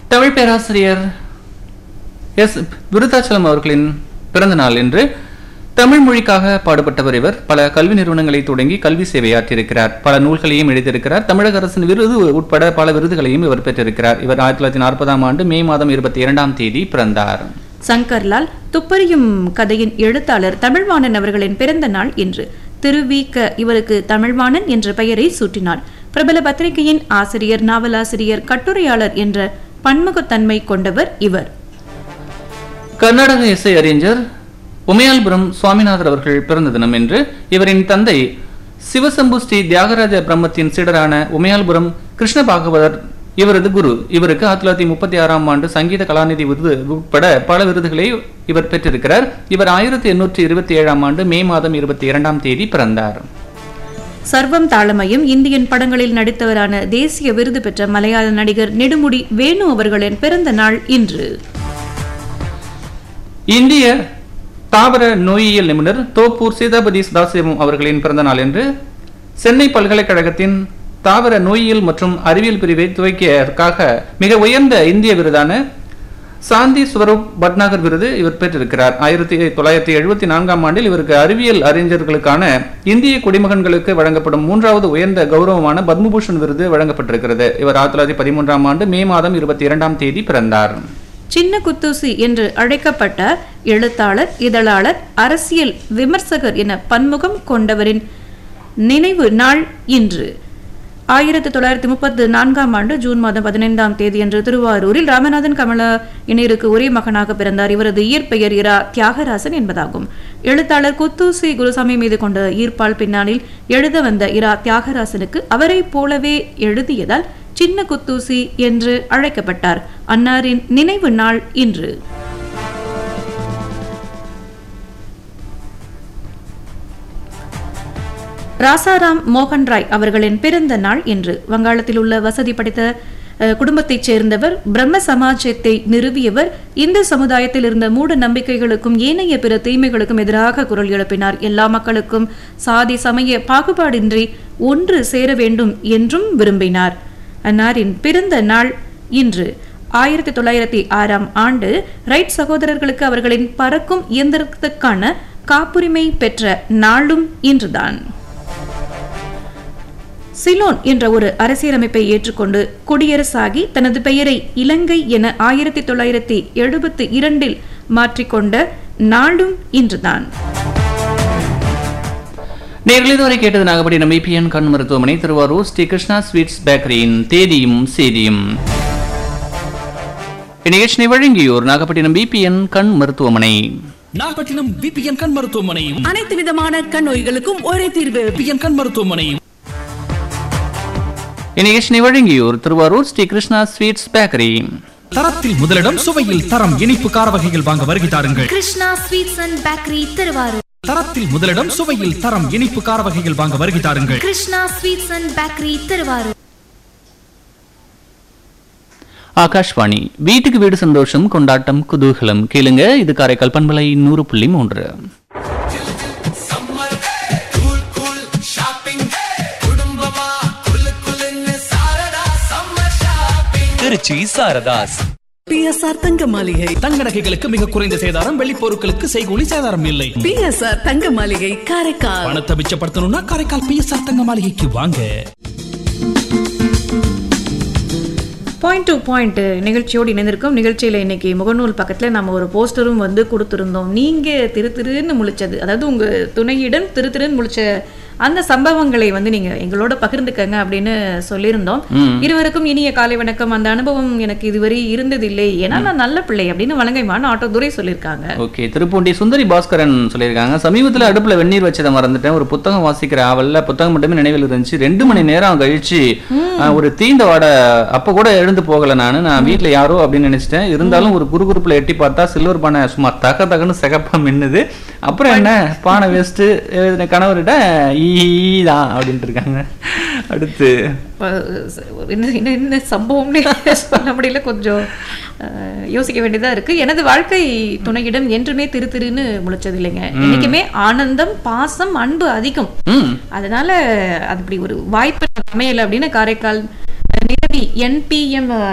தமிழ் பேராசிரியர் எஸ் விருத்தாச்சலம் அவர்களின் பிறந்த நாள் என்று தமிழ் மொழிக்காக பாடுபட்டவர் இவர் பல கல்வி நிறுவனங்களை தொடங்கி கல்வி சேவையாற்றியிருக்கிறார் பல நூல்களையும் எழுதியிருக்கிறார் தமிழக அரசின் விருது உட்பட பல விருதுகளையும் இவர் பெற்றிருக்கிறார் இவர் ஆயிரத்தி தொள்ளாயிரத்தி நாற்பதாம் ஆண்டு மே மாதம் இருபத்தி இரண்டாம் தேதி பிறந்தார் சங்கர்லால் துப்பறியும் கதையின் எழுத்தாளர் தமிழ்வாணன் அவர்களின் பிறந்த நாள் இன்று திருவிக்க இவருக்கு தமிழ்வாணன் என்ற பெயரை சூட்டினார் பிரபல பத்திரிகையின் ஆசிரியர் நாவலாசிரியர் கட்டுரையாளர் என்ற பன்முகத்தன்மை கொண்டவர் இவர் கர்நாடக இசை அறிஞர் உமையால்புரம் சுவாமிநாதர் அவர்கள் பிறந்த தினம் என்று இவரின் தந்தை சிவசம்பு ஸ்ரீ தியாகராஜ பிரம்மத்தின் சீடரான உமையால்புரம் கிருஷ்ண பாகவதர் இவரது குரு இவருக்கு ஆயிரத்தி தொள்ளாயிரத்தி முப்பத்தி ஆறாம் ஆண்டு சங்கீத கலாநிதி விருது உட்பட பல விருதுகளை இவர் பெற்றிருக்கிறார் இவர் ஆயிரத்தி எண்ணூற்றி இருபத்தி ஏழாம் ஆண்டு மே மாதம் இருபத்தி இரண்டாம் தேதி பிறந்தார் சர்வம் தாளமையும் இந்தியன் படங்களில் நடித்தவரான தேசிய விருது பெற்ற மலையாள நடிகர் நெடுமுடி வேணு அவர்களின் பிறந்த நாள் இன்று இந்திய தாவர நோயியல் நிபுணர் தோப்பூர் சீதாபதி சதாசிவம் அவர்களின் பிறந்த நாள் என்று சென்னை பல்கலைக்கழகத்தின் தாவர நோயியல் மற்றும் அறிவியல் பிரிவை துவக்கியதற்காக மிக உயர்ந்த இந்திய விருதான சாந்தி ஸ்வரூப் பட்நாகர் விருது இவர் பெற்றிருக்கிறார் ஆயிரத்தி தொள்ளாயிரத்தி எழுபத்தி நான்காம் ஆண்டில் இவருக்கு அறிவியல் அறிஞர்களுக்கான இந்திய குடிமகன்களுக்கு வழங்கப்படும் மூன்றாவது உயர்ந்த கௌரவமான பத்மபூஷன் விருது வழங்கப்பட்டிருக்கிறது இவர் ஆயிரத்தி தொள்ளாயிரத்தி பதிமூன்றாம் ஆண்டு மே மாதம் இருபத்தி இரண்டாம் தேதி பிறந்தார் சின்ன குத்தூசி என்று அழைக்கப்பட்ட எழுத்தாளர் இதழாளர் அரசியல் விமர்சகர் என பன்முகம் கொண்டவரின் நினைவு நாள் இன்று ஆயிரத்தி தொள்ளாயிரத்தி முப்பத்து நான்காம் ஆண்டு ஜூன் மாதம் பதினைந்தாம் தேதியன்று திருவாரூரில் ராமநாதன் கமலா இணையருக்கு ஒரே மகனாக பிறந்தார் இவரது இயற்பெயர் இரா தியாகராசன் என்பதாகும் எழுத்தாளர் குத்தூசி குருசாமி மீது கொண்ட ஈர்ப்பால் பின்னாளில் எழுத வந்த இரா தியாகராசனுக்கு அவரைப் போலவே எழுதியதால் சின்ன குத்தூசி என்று அழைக்கப்பட்டார் அன்னாரின் நினைவு நாள் இன்று ராசாராம் மோகன் ராய் அவர்களின் பிறந்த நாள் இன்று வங்காளத்தில் உள்ள வசதி படைத்த அஹ், குடும்பத்தைச் சேர்ந்தவர் பிரம்ம சமாஜத்தை நிறுவியவர் இந்து சமுதாயத்தில் இருந்த மூட நம்பிக்கைகளுக்கும் ஏனைய பிற தீமைகளுக்கும் எதிராக குரல் எழுப்பினார் எல்லா மக்களுக்கும் சாதி சமய பாகுபாடின்றி ஒன்று சேர வேண்டும் என்றும் விரும்பினார் அன்னாரின் பிறந்த நாள் இன்று ஆயிரத்தி தொள்ளாயிரத்தி ஆறாம் ஆண்டு ரைட் சகோதரர்களுக்கு அவர்களின் பறக்கும் இயந்திரத்துக்கான காப்புரிமை பெற்ற நாளும் இன்றுதான் சிலோன் என்ற ஒரு அரசியலமைப்பை ஏற்றுக்கொண்டு குடியரசாகி தனது பெயரை இலங்கை என ஆயிரத்தி தொள்ளாயிரத்தி எழுபத்தி இரண்டில் மாற்றிக்கொண்ட நாளும் இன்றுதான் நேரில் இதுவரை கேட்டது நாகப்பட்டினம் இபிஎன் கண் மருத்துவமனை திருவாரூர் ஸ்ரீ கிருஷ்ணா ஸ்வீட்ஸ் பேக்கரியின் தேதியும் செய்தியும் இந்நிகழ்ச்சியை வழங்கியோர் நாகப்பட்டினம் பிபிஎன் கண் மருத்துவமனை நாகப்பட்டினம் பிபிஎன் கண் மருத்துவமனை அனைத்து விதமான கண் நோய்களுக்கும் ஒரே தீர்வு பிபிஎன் கண் மருத்துவமனை இந்நிகழ்ச்சியை வழங்கியோர் திருவாரூர் ஸ்ரீ கிருஷ்ணா ஸ்வீட்ஸ் பேக்கரி தரத்தில் முதலிடம் சுவையில் தரம் இனிப்பு கார வகைகள் வாங்க வருகை தாருங்கள் Krishna sweets and bakery Thiruvarur தரத்தில் முதலிடம் சுவையில் தரம் இனிப்பு கார வகைகள் வாங்க வருகை தாருங்கள் Krishna sweets and bakery Thiruvarur Akashvani வீட்டுக்கு வீடு சந்தோஷம் கொண்டாட்டம் குதூகலம் கேளுங்க இது காரைக்கால் பண்பலை நூறு புள்ளி மூன்று திருச்சி சாரதாஸ் பிஎஸ்ஆர் தங்க மாளிகை தங்க நகைகளுக்கு மிக குறைந்த சேதாரம் வெள்ளி பொருட்களுக்கு செய்கூலி சேதாரம் இல்லை பிஎஸ்ஆர் தங்க மாளிகை காரைக்கால் பணத்தை மிச்சப்படுத்தணும்னா காரைக்கால் பிஎஸ்ஆர் தங்க மாளிகைக்கு வாங்க பாயிண்ட் டு பாயிண்ட் நிகழ்ச்சியோடு இணைந்திருக்கும் நிகழ்ச்சியில் இன்னைக்கு முகநூல் பக்கத்தில் நம்ம ஒரு போஸ்டரும் வந்து கொடுத்துருந்தோம் நீங்கள் திரு திருன்னு முழிச்சது அதாவது உங்கள் துணையிடம் திரு திருன்னு முழிச்ச அந்த சம்பவங்களை வந்து நீங்க எங்களோட பகிர்ந்துக்கங்க அப்படின்னு சொல்லியிருந்தோம் இருவருக்கும் இனிய காலை வணக்கம் அந்த அனுபவம் எனக்கு இதுவரை இருந்ததில்லை ஏன்னா நான் நல்ல பிள்ளை அப்படின்னு வழங்கைமான ஆட்டோ துரை சொல்லியிருக்காங்க ஓகே திருப்பூண்டி சுந்தரி பாஸ்கரன் சொல்லியிருக்காங்க சமீபத்தில் அடுப்புல வெந்நீர் வச்சதை மறந்துட்டேன் ஒரு புத்தகம் வாசிக்கிற ஆவல்ல புத்தகம் மட்டுமே நினைவில் இருந்துச்சு ரெண்டு மணி நேரம் கழிச்சு ஆஹ், ஒரு தீண்ட வாடை அப்ப கூட எழுந்து போகல நானு நான் வீட்ல யாரோ அப்படின்னு நினைச்சிட்டேன் இருந்தாலும் ஒரு குறுகுறுப்புல எட்டி பார்த்தா சில்வர் பானை சும்மா தக தகன்னு சிகப்பா மின்னுது அப்புறம் என்ன பானை வேஸ்ட் எழுதின கணவர்கிட்ட ஈதான் அப்படின்ட்டு இருக்காங்க அடுத்து ப- என்ன என்ன என்ன சம்பவம்னு சொல்ல முடியல கொஞ்சம் அஹ், யோசிக்க வேண்டியதா இருக்கு எனது வாழ்க்கை துணையிடம் என்றுமே திரு திருன்னு முளைச்சது இல்லைங்க என்னைக்குமே ஆனந்தம் பாசம் அன்பு அதிகம் ம் அதனால அது இப்படி ஒரு வாய்ப்பு அமையல அப்படின்னு காரைக்கால் நிரவி என்பிஎம்